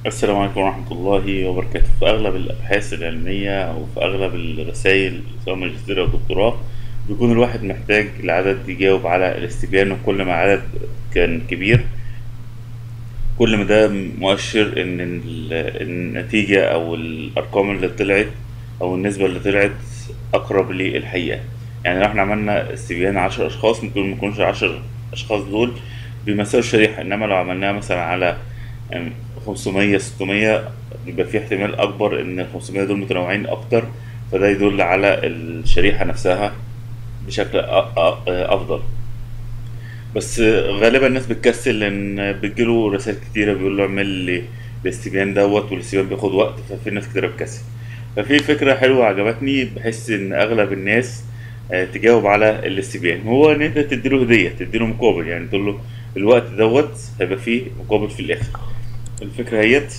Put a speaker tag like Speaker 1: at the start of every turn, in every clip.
Speaker 1: السلام عليكم ورحمة الله وبركاته في أغلب الأبحاث العلمية أو في أغلب الرسائل سواء ماجستير أو دكتوراه بيكون الواحد محتاج العدد يجاوب على الاستبيان وكل ما عدد كان كبير كل ما ده مؤشر إن ال- النتيجة أو الأرقام اللي طلعت أو النسبة اللي طلعت أقرب للحقيقة يعني لو احنا عملنا استبيان عشر أشخاص ممكن ميكونش العشر أشخاص دول بيمثلوا الشريحة إنما لو عملناها مثلا على يعني 500 600 يبقى في احتمال اكبر ان ال 500 دول متنوعين اكتر فده يدل على الشريحه نفسها بشكل أ- أ- افضل بس غالبا الناس بتكسل لان بتجيله رسائل كتيره بيقول له اعمل لي الاستبيان دوت والاستبيان بياخد وقت ففي ناس كتيره بتكسل ففي فكره حلوه عجبتني بحس ان اغلب الناس آه، تجاوب على الاستبيان هو ان انت تديله هديه تديله مقابل يعني تقول له الوقت دوت هيبقى فيه مقابل في الاخر الفكرة هيت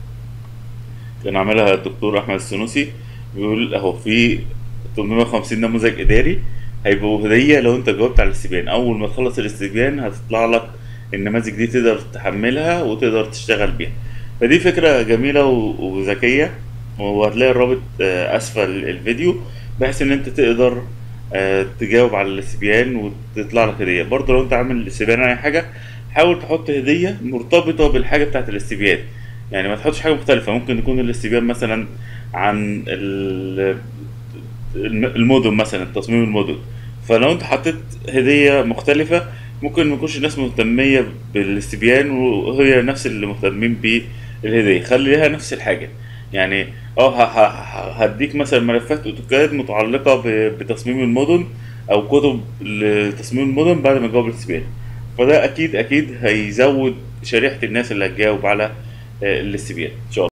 Speaker 1: كان عاملها الدكتور أحمد السنوسي بيقول أهو في 850 نموذج إداري هيبقوا هدية لو أنت جاوبت على الاستبيان أول ما تخلص الاستبيان هتطلع لك النماذج دي تقدر تحملها وتقدر تشتغل بيها فدي فكرة جميلة و- وذكية وهتلاقي الرابط آه، أسفل الفيديو بحيث إن أنت تقدر آه، تجاوب على الاستبيان وتطلع لك هدية برضه لو أنت عامل استبيان عن أي حاجة حاول تحط هدية مرتبطة بالحاجة بتاعت الاستبيان يعني ما تحطش حاجة مختلفة ممكن يكون الاستبيان مثلا عن ال- الم- المدن مثلا تصميم المدن فلو انت حطيت هدية مختلفة ممكن ما يكونش الناس مهتمية بالاستبيان وهي نفس اللي مهتمين بالهدية خليها نفس الحاجة يعني اه ه- ه- ه- هديك مثلا ملفات اوتوكاد متعلقة ب- بتصميم المدن او كتب لتصميم المدن بعد ما تجاوب الاستبيان فده اكيد اكيد هيزود شريحة الناس اللي هتجاوب على آه، الاستبيان ان شاء الله